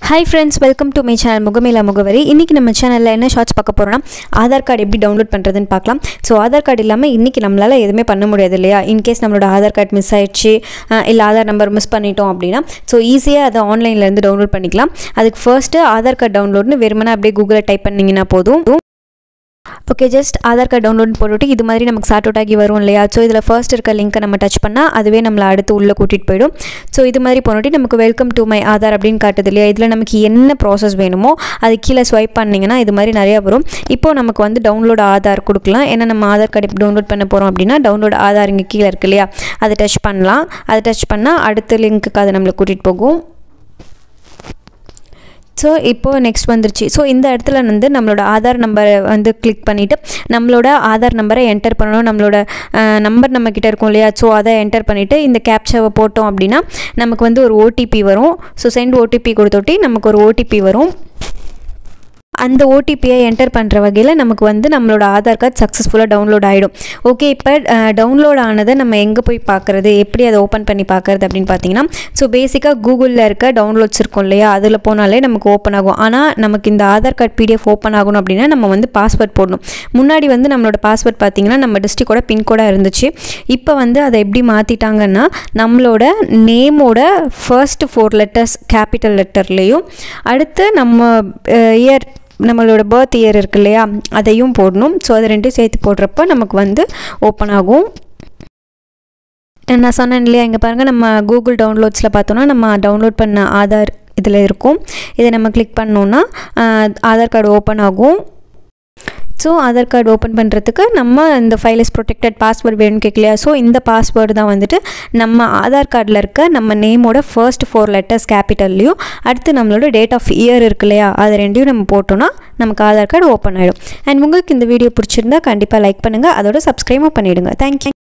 hi friends welcome to my channel முகமேலா முகவரி இன்றைக்கி நம்ம சேனலில் என்ன ஷார்ட்ஸ் பார்க்க போகிறோம்னா ஆதார் கார்டு எப்படி டவுன்லோட் பண்ணுறதுன்னு பார்க்கலாம் ஸோ ஆதார் கார்டு இல்லாமல் இன்றைக்கி நம்மளால் எதுவுமே பண்ண முடியாது இல்லையா இன்கேஸ் நம்மளோட ஆதார் கார்டு மிஸ் ஆயிடுச்சு இல்லை ஆதார் நம்பர் மிஸ் பண்ணிட்டோம் அப்படின்னா ஸோ ஈஸியாக அதை ஆன்லைன்லேருந்து டவுன்லோட் பண்ணிக்கலாம் அதுக்கு ஃபர்ஸ்ட்டு ஆதார் கார்டு டவுன்லோட்னு வெறுமனே அப்படியே கூகுளில் டைப் பண்ணிங்கன்னா போதும் okay just Aadhaar card download போட்டுட்டு இது மாதிரி நமக்கு சார்ட் அவுட் ஆகி வரும் இல்லையா ஸோ இதில் ஃபர்ஸ்ட் இருக்க லிங்க்கை நம்ம டச் பண்ணால் அதுவே நம்மளை அடுத்து உள்ளே கூட்டிகிட்டு போயிடும் ஸோ இது மாதிரி போனோட்டி நமக்கு வெல்கம் டு மை ஆதார் அப்படின்னு காட்டுது இல்லையா இதில் நமக்கு என்ன ப்ராசஸ் வேணுமோ அது கீழே ஸ்வைப் பண்ணிங்கன்னா இது மாதிரி நிறையா வரும் இப்போது நமக்கு வந்து டவுன்லோட் ஆதார் கொடுக்கலாம் ஏன்னா நம்ம ஆதார் கார்டு இப்போ டவுன்லோட் பண்ண போகிறோம் அப்படின்னா டவுன்லோட் ஆதார் இங்கே கீழே இருக்கு இல்லையா அதை டச் பண்ணலாம் அதை டச் பண்ணால் அடுத்த லிங்க்குக்கு அதை நம்மளை கூட்டிகிட்டு போகும் ஸோ இப்போது நெக்ஸ்ட் வந்துருச்சு ஸோ இந்த இடத்துல வந்து நம்மளோட ஆதார் நம்பரை வந்து கிளிக் பண்ணிவிட்டு நம்மளோட ஆதார் நம்பரை என்டர் பண்ணணும் நம்மளோட நம்பர் நம்மக்கிட்ட இருக்கும் இல்லையா ஸோ அதை என்டர் பண்ணிவிட்டு இந்த கேப்சாவை போட்டோம் அப்படின்னா நமக்கு வந்து ஒரு ஓடிபி வரும் ஸோ சென்ட் ஓடிபி கொடுத்தோட்டி நமக்கு ஒரு ஓடிபி வரும் அந்த ஓடிபியை என்டர் பண்ணுற வகையில் நமக்கு வந்து நம்மளோட ஆதார் கார்டு சக்ஸஸ்ஃபுல்லாக டவுன்லோட் ஆகிடும் ஓகே இப்போ டவுன்லோட் ஆனதை நம்ம எங்கே போய் பார்க்குறது எப்படி அதை ஓப்பன் பண்ணி பார்க்குறது அப்படின்னு பார்த்தீங்கன்னா ஸோ பேசிக்காக கூகுளில் இருக்க டவுன்லோட்ஸ் இருக்கும் இல்லையா அதில் போனாலே நமக்கு ஓப்பன் ஆகும் ஆனால் நமக்கு இந்த ஆதார் கார்டு பிடிஎஃப் ஓப்பன் ஆகணும் அப்படின்னா நம்ம வந்து பாஸ்வேர்ட் போடணும் முன்னாடி வந்து நம்மளோட பாஸ்வேர்ட் பார்த்தீங்கன்னா நம்ம டிஸ்ட்ரிக்டோட பின்கோடாக இருந்துச்சு இப்போ வந்து அதை எப்படி மாற்றிட்டாங்கன்னா நம்மளோட நேமோட ஃபர்ஸ்ட் ஃபோர் லெட்டர்ஸ் கேபிட்டல் லெட்டர்லேயும் அடுத்து நம்ம இயர் நம்மளோட பர்த் இயர் இருக்கு இல்லையா அதையும் போடணும் ஸோ அதை ரெண்டும் சேர்த்து போடுறப்ப நமக்கு வந்து ஓப்பன் ஆகும் நான் சொன்னேன் இல்லையா இங்கே பாருங்கள் நம்ம கூகுள் டவுன்லோட்ஸில் பார்த்தோன்னா நம்ம டவுன்லோட் பண்ண ஆதார் இதில் இருக்கும் இதை நம்ம கிளிக் பண்ணோன்னா ஆதார் கார்டு ஓப்பன் ஆகும் ஸோ ஆதார் கார்டு ஓப்பன் பண்ணுறதுக்கு நம்ம இந்த ஃபைல் இஸ் ப்ரொடெக்டட் பாஸ்வேர்டு வேணும்னு கேட்கலையா ஸோ இந்த பாஸ்வேர்டு தான் வந்துட்டு நம்ம ஆதார் கார்டில் இருக்க நம்ம நேமோட ஃபர்ஸ்ட் ஃபோர் லெட்டர்ஸ் கேபிட்டல்லையும் அடுத்து நம்மளோட டேட் ஆஃப் இயர் இருக்கு இல்லையா அது ரெண்டையும் நம்ம போட்டோன்னா நமக்கு ஆதார் கார்டு ஓப்பன் ஆகிடும் அண்ட் உங்களுக்கு இந்த வீடியோ பிடிச்சிருந்தா கண்டிப்பாக லைக் பண்ணுங்கள் அதோட சப்ஸ்கிரைபும் பண்ணிவிடுங்க தேங்க்யூ